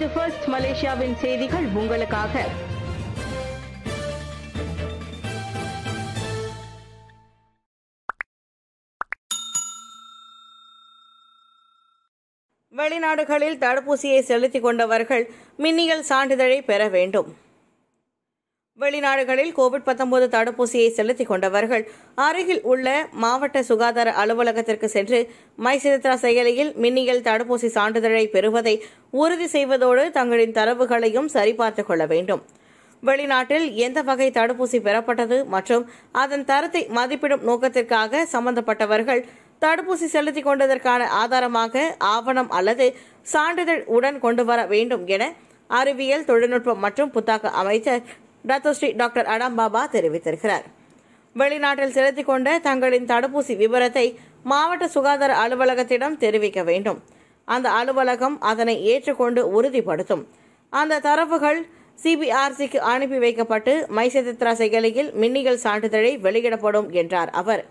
இது ஃபர்ஸ்ட் மலேசியாவின் செய்திகள் உங்களுக்காக வெளிநாடுகளில் தடுப்பூசியை செலுத்திக் கொண்டவர்கள் மின்னியல் சான்றிதழை பெற வேண்டும் வெளிநாடுகளில் கோவிட் 19 தடுப்பூசியை செலுத்திக் கொண்டவர்கள் அருகில் உள்ள மாவட்ட சுகாதார அலுவலகத்திற்கு சென்று மைசித்ரா செயலியில் மின்னியல் தடுப்பூசி சான்றிதழை பெறுவதை உறுதி செய்வதோடு தங்களின் தரவுகளையும் சரிபார்த்துக் கொள்ள வேண்டும் வெளிநாட்டில் எந்த வகை தடுப்பூசி பெறப்பட்டது மற்றும் அதன் தரத்தை மதிப்பிடும் நோக்கத்திற்காக சம்பந்தப்பட்டவர்கள் தடுப்பூசி செலுத்திக் கொண்டதற்கான ஆதாரமாக ஆவணம் அல்லது சான்றிதழ் உடன் கொண்டு வர வேண்டும் என அறிவியல் தொழில்நுட்பம் மற்றும் புத்தாக்க அமைச்சர் டத்தோஸ்ரீ டாக்டர் அடாம் பாபா தெரிவித்திருக்கிறார் வெளிநாட்டில் செலுத்திக் கொண்ட தங்களின் தடுப்பூசி விவரத்தை மாவட்ட சுகாதார அலுவலகத்திடம் தெரிவிக்க வேண்டும் அந்த அலுவலகம் அதனை ஏற்றுக்கொண்டு உறுதிப்படுத்தும் அந்த தரவுகள் சிபிஆர்சிக்கு அனுப்பி வைக்கப்பட்டு மைசெத்ரா செயலியில் மின்னியல் சான்றிதழை வெளியிடப்படும் என்றார் அவர்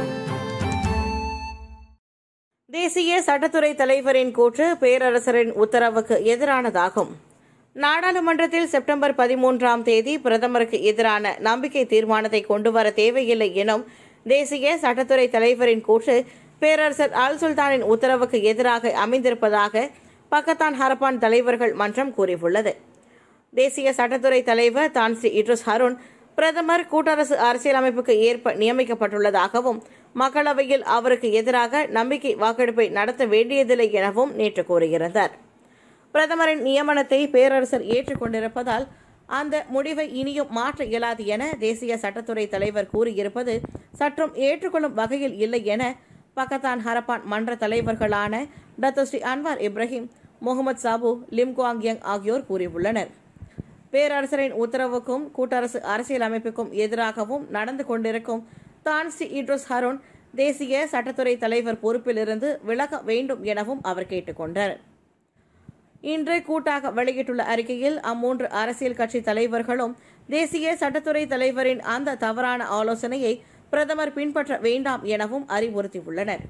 தேசிய சட்டத்துறை தலைவரின் கூற்று பேரரசரின் உத்தரவுக்கு எதிரானதாகும் நாடாளுமன்றத்தில் செப்டம்பர் பதிமூன்றாம் தேதி பிரதமருக்கு எதிரான நம்பிக்கை தீர்மானத்தை கொண்டுவர தேவையில்லை எனும் தேசிய சட்டத்துறை தலைவரின் கூற்று பேரரசர் அல் சுல்தானின் உத்தரவுக்கு எதிராக அமைந்திருப்பதாக பக்கத்தான் ஹரப்பான் தலைவர்கள் மன்றம் கூறியுள்ளது தேசிய சட்டத்துறை தலைவர் தான்ஸ்ரீ இட்ருஸ் ஹருண் பிரதமர் கூட்டரசு அரசியலமைப்புக்கு ஏற்ப நியமிக்கப்பட்டுள்ளதாகவும் மக்களவையில் அவருக்கு எதிராக நம்பிக்கை வாக்கெடுப்பை நடத்த வேண்டியதில்லை எனவும் நேற்று கூறியிருந்தார் பிரதமரின் நியமனத்தை பேரரசர் ஏற்றுக்கொண்டிருப்பதால் அந்த முடிவை இனியும் மாற்ற இயலாது என தேசிய சட்டத்துறை தலைவர் கூறியிருப்பது சற்றும் ஏற்றுக்கொள்ளும் வகையில் இல்லை என பக்கத்தான் ஹரப்பான் மன்ற தலைவர்களான Datuk Seri Anwar Ibrahim Mohamad Sabu Lim Guan Eng ஆகியோர் கூறியுள்ளனர் பேரரசரின் உத்தரவுக்கும் கூட்டரசு அரசியலமைப்புக்கும் எதிராகவும் நடந்து கொண்டிருக்கும் தான்ஸ்ரீ இட்ரோஸ் ஹருண் தேசிய சட்டத்துறை தலைவர் பொறுப்பிலிருந்து விலக வேண்டும் எனவும் அவர் கேட்டுக்கொண்டார் இன்று கூட்டாக வெளியிட்டுள்ள அறிக்கையில் அம்மூன்று அரசியல் கட்சி தலைவர்களும் தேசிய சட்டத்துறை தலைவரின் அந்த தவறான ஆலோசனையை பிரதமர் பின்பற்ற வேண்டாம் எனவும் அறிவுறுத்தியுள்ளனர்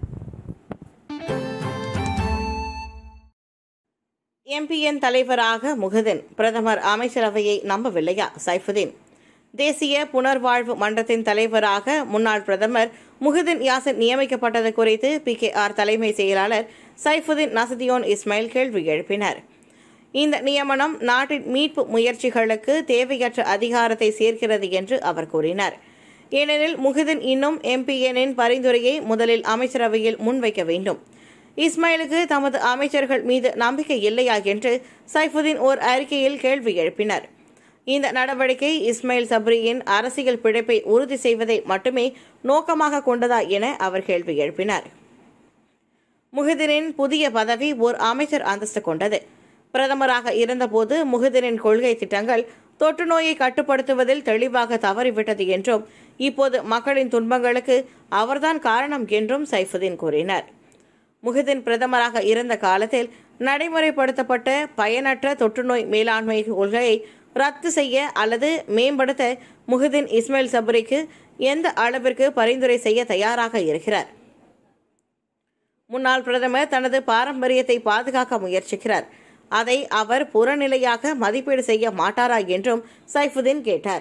எம்பிஎன் தலைவராக முகதின் பிரதமர் அமைச்சரவையை நம்பவில்லையா சைஃபுதீன் தேசிய புனர்வாழ்வு மன்றத்தின் தலைவராக முன்னாள் பிரதமர் முஹிதின் யாசின் நியமிக்கப்பட்டது குறித்து பி கே ஆர் தலைமை செயலாளர் சைஃபுதீன் நசதியோன் இஸ்மாயில் கேள்வி எழுப்பினர் இந்த நியமனம் நாட்டின் மீட்பு முயற்சிகளுக்கு தேவையற்ற அதிகாரத்தை சேர்க்கிறது என்று அவர் கூறினார் ஏனெனில் முஹிதின் இன்னும் எம்பிஎனின் பரிந்துரையை முதலில் அமைச்சரவையில் முன்வைக்க வேண்டும் இஸ்மாயிலுக்கு தமது அமைச்சர்கள் மீது நம்பிக்கை இல்லையா என்று சைஃபுதீன் ஓர் அறிக்கையில் கேள்வி எழுப்பினர் இந்த நடவடிக்கை இஸ்மாயில் சப்ரியின் அரசியல் பிழைப்பை உறுதி செய்வதை மட்டுமே நோக்கமாக கொண்டதா என அவர் கேள்வி எழுப்பினார் முஹிதினின் புதிய பதவி ஓர் அமைச்சர் அந்தஸ்து கொண்டது பிரதமராக இருந்தபோது முஹிதினின் கொள்கை திட்டங்கள் தொற்று நோயை கட்டுப்படுத்துவதில் தெளிவாக தவறிவிட்டது என்றும் இப்போது மக்களின் துன்பங்களுக்கு அவர்தான் காரணம் என்றும் சைஃபுதீன் கூறினார் முஹிதின் பிரதமராக இருந்த காலத்தில் நடைமுறைப்படுத்தப்பட்ட பயனற்ற தொற்றுநோய் மேலாண்மை கொள்கையை ரத்து செய்ய அல்லது மேம்படுத்த முஹிதின் இஸ்மாயில் சபரிக்கு எந்த அளவிற்கு பரிந்துரை செய்ய தயாராக இருக்கிறார் முன்னாள் பிரதமர் தனது பாரம்பரியத்தை பாதுகாக்க முயற்சிக்கிறார் அதை அவர் புறநிலையாக மதிப்பீடு செய்ய மாட்டாரா என்றும் சைஃபுதீன் கேட்டார்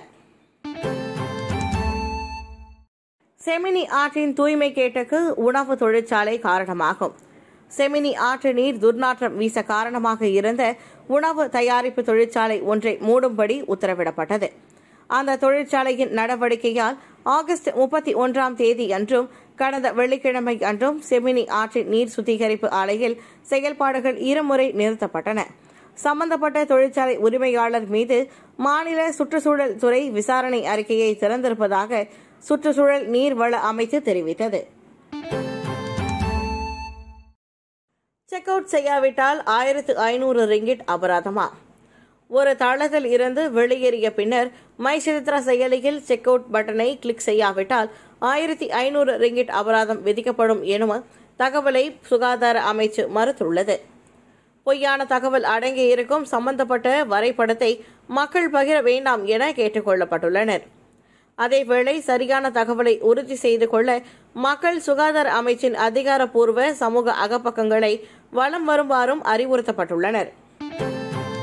செமினி ஆற்றின் தூய்மை கேட்டுக்கு உணவு தொழிற்சாலை காரணமாகும் செமினி ஆற்று நீர் துர்நாற்றம் வீச காரணமாக இருந்த உணவு தயாரிப்பு தொழிற்சாலை ஒன்றை மூடும்படி உத்தரவிடப்பட்டது அந்த தொழிற்சாலையின் நடவடிக்கையால் ஆகஸ்ட் முப்பத்தி ஒன்றாம் தேதி அன்றும் கடந்த வெள்ளிக்கிழமை அன்றும் செமினி ஆற்றின் நீர் சுத்திகரிப்பு ஆலையில் செயல்பாடுகள் இருமுறை நிறுத்தப்பட்டன சம்பந்தப்பட்ட தொழிற்சாலை உரிமையாளர் மீது மாநில சுற்றுச்சூழல் துறை விசாரணை அறிக்கையை திறந்திருப்பதாக சுற்றுச்சூழல் நீர்வள அமைச்சு தெரிவித்தது செக் அவுட் செய்யாவிட்டால் ஆயிரத்து ஐநூறு ரிங்கிட் அபராதமா ஒரு தளத்தில் இருந்து வெளியேறிய பின்னர் மை சித்ரா செயலியில் செக் அவுட் பட்டனை கிளிக் செய்யாவிட்டால் ஆயிரத்தி ஐநூறு ரிங்கிட் அபராதம் விதிக்கப்படும் எனும் தகவலை சுகாதார அமைச்சு மறுத்துள்ளது பொய்யான தகவல் அடங்கி இருக்கும் சம்பந்தப்பட்ட வரைபடத்தை மக்கள் பகிர வேண்டாம் என கேட்டுக்கொள்ளப்பட்டுள்ளனர் அதேவேளை சரியான தகவலை உறுதி செய்து கொள்ள மக்கள் சுகாதார அமைச்சின் அதிகாரப்பூர்வ சமூக அகப்பக்கங்களை வலம் வருமாறும் அறிவுறுத்தப்பட்டுள்ளனர்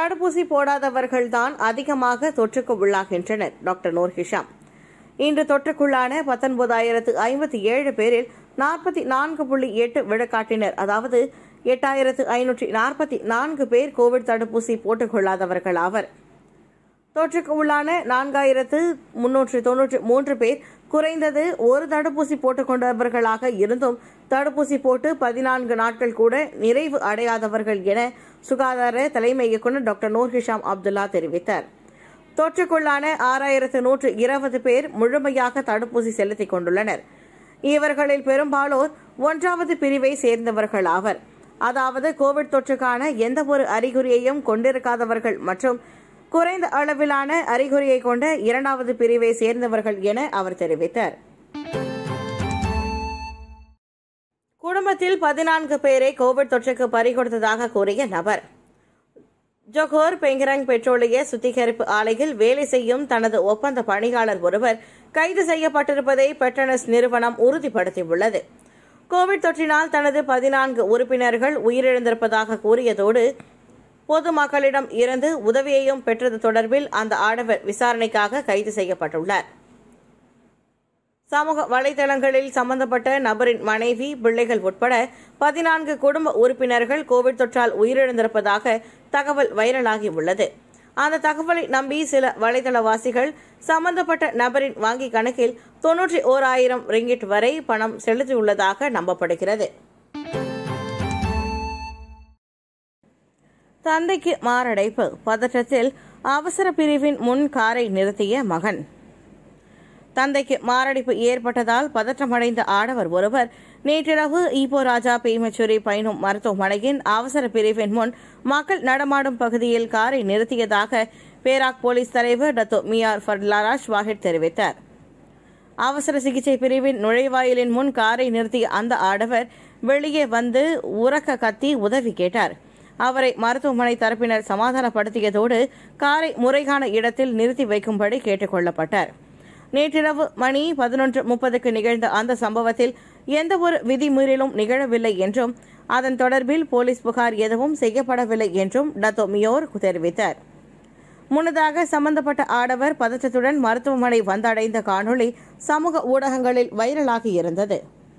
தடுப்பூசி போடாதவர்கள்தான் அதிகமாக தொற்றுக்கு உள்ளாகின்றனர் டாக்டர் நூர் ஹிஷாம் இன்று தொற்றுக்குள்ளான பத்தொன்பதாயிரத்து ஐம்பத்தி ஏழு பேரில் நாற்பத்தி நான்கு புள்ளி எட்டு விழுக்காட்டினர் அதாவது எட்டாயிரத்து ஐநூற்றி நாற்பத்தி நான்கு பேர் கோவிட் தடுப்பூசி போட்டுக் கொள்ளாதவர்கள் ஆவர் தொற்றுக்கு உள்ளான நான்காயிரத்து முன்னூற்று தொன்னூற்று மூன்று பேர் குறைந்தது ஒரு தடுப்பூசி போட்டுக் கொண்டவர்களாக இருந்தும் தடுப்பூசி போட்டு பதினான்கு நாட்கள் கூட நிறைவு அடையாதவர்கள் என சுகாதார தலைமை இயக்குநர் டாக்டர் நூர் ஹிஷாம் அப்துல்லா தெரிவித்தார் தொற்றுக்குள்ளான ஆறாயிரத்து நூற்று இருபது பேர் முழுமையாக தடுப்பூசி செலுத்திக் கொண்டுள்ளனர் இவர்களில் பெரும்பாலோர் ஒன்றாவது பிரிவை சேர்ந்தவர்கள் ஆவர் அதாவது கோவிட் தொற்றுக்கான எந்தவொரு அறிகுறியையும் கொண்டிருக்காதவர்கள் மற்றும் குறைந்த அளவிலான அறிகுறியை கொண்ட இரண்டாவது பிரிவை சேர்ந்தவர்கள் என அவர் தெரிவித்தார் குடும்பத்தில் பதினான்கு பேரை கோவிட் தொற்றுக்கு பறிகொடுத்ததாக கூறிய நபர் ஜொகோர் பெங்கரங் பெட்ரோலிய சுத்திகரிப்பு ஆலையில் வேலை செய்யும் தனது ஒப்பந்த பணியாளர் ஒருவர் கைது செய்யப்பட்டிருப்பதை பெட்ரனஸ் நிறுவனம் உறுதிப்படுத்தியுள்ளது கோவிட் தொற்றினால் தனது பதினான்கு உறுப்பினர்கள் உயிரிழந்திருப்பதாக கூறியதோடு பொதுமக்களிடம் இருந்து உதவியையும் பெற்றது தொடர்பில் அந்த ஆடவர் விசாரணைக்காக கைது செய்யப்பட்டுள்ளார் சமூக வலைதளங்களில் சம்பந்தப்பட்ட நபரின் மனைவி பிள்ளைகள் உட்பட பதினான்கு குடும்ப உறுப்பினர்கள் கோவிட் தொற்றால் உயிரிழந்திருப்பதாக தகவல் வைரலாகி உள்ளது அந்த தகவலை நம்பி சில வலைதளவாசிகள் சம்பந்தப்பட்ட நபரின் வங்கிக் கணக்கில் தொன்னூற்றி ஓர் ஆயிரம் ரிங்கிட் வரை பணம் செலுத்தியுள்ளதாக நம்பப்படுகிறது தந்தைக்கு மாரடைப்பு பதற்றத்தில் அவசர பிரிவின் முன் காரை நிறுத்திய மகன் தந்தைக்கு மாரடைப்பு ஏற்பட்டதால் பதற்றமடைந்த ஆடவர் ஒருவர் நேற்றிரவு ஈப்போ ராஜா பேமச்சூரி பயணம் மருத்துவமனையின் அவசர பிரிவின் முன் மக்கள் நடமாடும் பகுதியில் காரை நிறுத்தியதாக பேராக் போலீஸ் தலைவர் டத்தோ மியார் ஃபர்லாராஜ் வாஹிட் தெரிவித்தார் அவசர சிகிச்சை பிரிவின் நுழைவாயிலின் முன் காரை நிறுத்திய அந்த ஆடவர் வெளியே வந்து உறக்க கத்தி உதவி கேட்டார் அவரை மருத்துவமனை தரப்பினர் சமாதானப்படுத்தியதோடு காரை முறைகான இடத்தில் நிறுத்தி வைக்கும்படி கேட்டுக் கொள்ளப்பட்டார் நேற்றிரவு மணி பதினொன்று முப்பதுக்கு நிகழ்ந்த அந்த சம்பவத்தில் எந்தவொரு விதிமீறலும் நிகழவில்லை என்றும் அதன் தொடர்பில் போலீஸ் புகார் எதுவும் செய்யப்படவில்லை என்றும் டத்தோ மியோர் தெரிவித்தார் முன்னதாக சம்பந்தப்பட்ட ஆடவர் பதற்றத்துடன் மருத்துவமனை வந்தடைந்த காணொளி சமூக ஊடகங்களில் வைரலாகி இருந்தது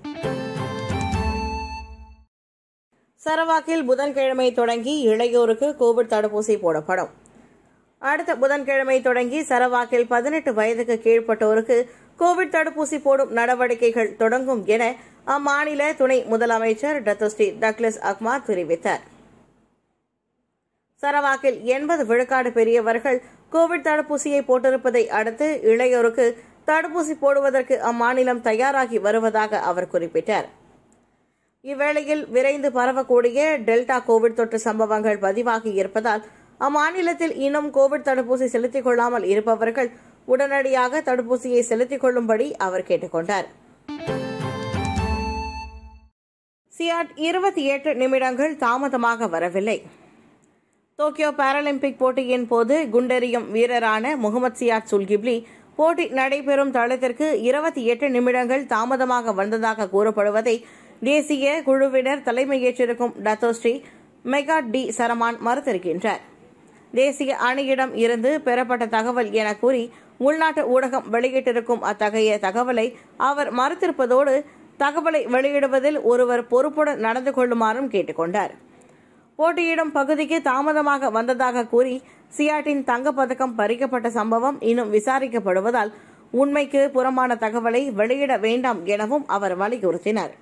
சரவாக்கில் புதன்கிழமை தொடங்கி இளையோருக்கு கோவிட் தடுப்பூசி போடப்படும் அடுத்த புதன்கிழமை தொடங்கி சரவாக்கில் பதினெட்டு வயதுக்கு கீழ்ப்பட்டோருக்கு கோவிட் தடுப்பூசி போடும் நடவடிக்கைகள் தொடங்கும் என அம்மாநில துணை முதலமைச்சர் டத்தோஸ்ரீ டக்லஸ் அக்மார் தெரிவித்தார் சரவாக்கில் எண்பது விழுக்காடு பெரியவர்கள் கோவிட் தடுப்பூசியை போட்டிருப்பதை அடுத்து இளையோருக்கு தடுப்பூசி போடுவதற்கு அம்மாநிலம் தயாராகி வருவதாக அவர் குறிப்பிட்டார் இவ்வேளையில் விரைந்து பரவக்கூடிய டெல்டா கோவிட் தொற்று சம்பவங்கள் பதிவாகி இருப்பதால் அம்மாநிலத்தில் இன்னும் கோவிட் தடுப்பூசி செலுத்திக் கொள்ளாமல் இருப்பவர்கள் உடனடியாக தடுப்பூசியை செலுத்திக் கொள்ளும்படி அவர் கேட்டுக்கொண்டார் சியாட் இருபத்தி எட்டு நிமிடங்கள் தாமதமாக வரவில்லை டோக்கியோ பாராலிம்பிக் போட்டியின் போது குண்டெறியும் வீரரான முகமது சியாட் சுல்கிப்லி போட்டி நடைபெறும் தளத்திற்கு இருபத்தி எட்டு நிமிடங்கள் தாமதமாக வந்ததாக கூறப்படுவதை தேசிய குழுவினர் தலைமையேற்றிருக்கும் டத்தோஸ்ரீ மெகா டி சரமான் மறுத்திருக்கின்றார் தேசிய அணியிடம் இருந்து பெறப்பட்ட தகவல் என கூறி உள்நாட்டு ஊடகம் வெளியிட்டிருக்கும் அத்தகைய தகவலை அவர் மறுத்திருப்பதோடு தகவலை வெளியிடுவதில் ஒருவர் பொறுப்புடன் நடந்து கொள்ளுமாறும் கேட்டுக்கொண்டார் போட்டியிடும் பகுதிக்கு தாமதமாக வந்ததாக கூறி சியாட்டின் தங்கப்பதக்கம் பறிக்கப்பட்ட சம்பவம் இன்னும் விசாரிக்கப்படுவதால் உண்மைக்கு புறம்பான தகவலை வெளியிட வேண்டாம் எனவும் அவர் வலியுறுத்தினார்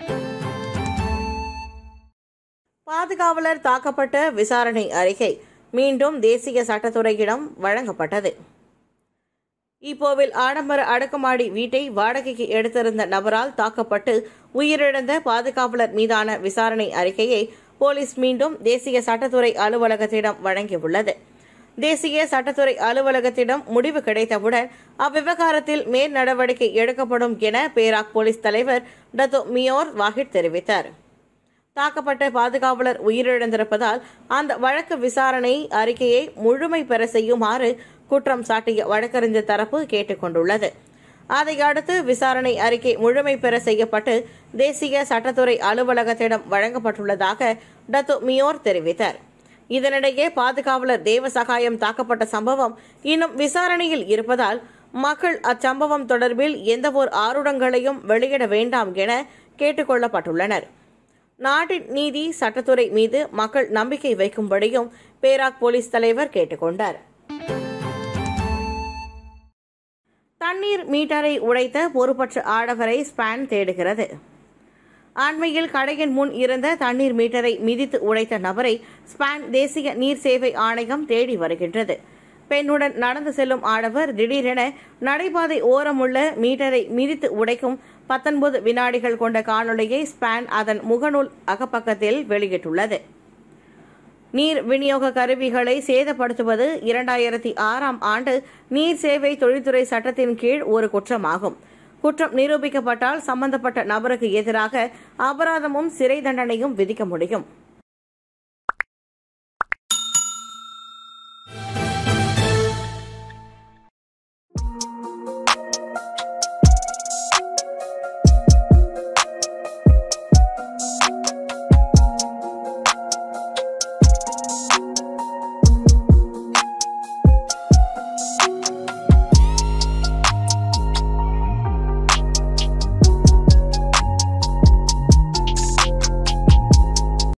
பாதுகாவலர் தாக்கப்பட்ட விசாரணை அறிக்கை மீண்டும் தேசிய சட்டத்துறையிடம் வழங்கப்பட்டது இப்போவில் ஆடம்பர அடுக்குமாடி வீட்டை வாடகைக்கு எடுத்திருந்த நபரால் தாக்கப்பட்டு உயிரிழந்த பாதுகாவலர் மீதான விசாரணை அறிக்கையை போலீஸ் மீண்டும் தேசிய சட்டத்துறை அலுவலகத்திடம் வழங்கியுள்ளது தேசிய சட்டத்துறை அலுவலகத்திடம் முடிவு கிடைத்தவுடன் அவ்விவகாரத்தில் மேல் நடவடிக்கை எடுக்கப்படும் என பேராக் போலீஸ் தலைவர் டத்தோ மியோர் வாஹிட் தெரிவித்தார் தாக்கப்பட்ட பாதுகாவலர் உயிரிழந்திருப்பதால் அந்த வழக்கு விசாரணை அறிக்கையை முழுமை பெற செய்யுமாறு குற்றம் சாட்டிய வழக்கறிஞர் தரப்பு கேட்டுக் கொண்டுள்ளது அதையடுத்து விசாரணை அறிக்கை முழுமை பெற செய்யப்பட்டு தேசிய சட்டத்துறை அலுவலகத்திடம் வழங்கப்பட்டுள்ளதாக டத்து மியோர் தெரிவித்தார் இதனிடையே பாதுகாவலர் தேவசகாயம் தாக்கப்பட்ட சம்பவம் இன்னும் விசாரணையில் இருப்பதால் மக்கள் அச்சம்பவம் தொடர்பில் எந்தவொரு ஆருடங்களையும் வெளியிட வேண்டாம் என கேட்டுக் கொள்ளப்பட்டுள்ளனர் நாட்டின் நீதி சட்டத்துறை மீது மக்கள் நம்பிக்கை வைக்கும்படியும் பேராக் போலீஸ் தலைவர் கேட்டுக்கொண்டார் தண்ணீர் மீட்டரை உடைத்த பொறுப்பற்ற ஆடவரை ஸ்பான் தேடுகிறது அண்மையில் கடையின் முன் இருந்த தண்ணீர் மீட்டரை மிதித்து உடைத்த நபரை ஸ்பான் தேசிய நீர் சேவை ஆணையம் தேடி வருகின்றது பெண்ணுடன் நடந்து செல்லும் ஆடவர் திடீரென நடைபாதை ஓரமுள்ள மீட்டரை மிதித்து உடைக்கும் பத்தொன்பது வினாடிகள் கொண்ட காணொளியை ஸ்பான் அதன் முகநூல் அகப்பக்கத்தில் வெளியிட்டுள்ளது நீர் விநியோக கருவிகளை சேதப்படுத்துவது இரண்டாயிரத்தி ஆறாம் ஆண்டு நீர் சேவை தொழில்துறை சட்டத்தின் கீழ் ஒரு குற்றமாகும் குற்றம் நிரூபிக்கப்பட்டால் சம்பந்தப்பட்ட நபருக்கு எதிராக அபராதமும் சிறை தண்டனையும் விதிக்க முடியும்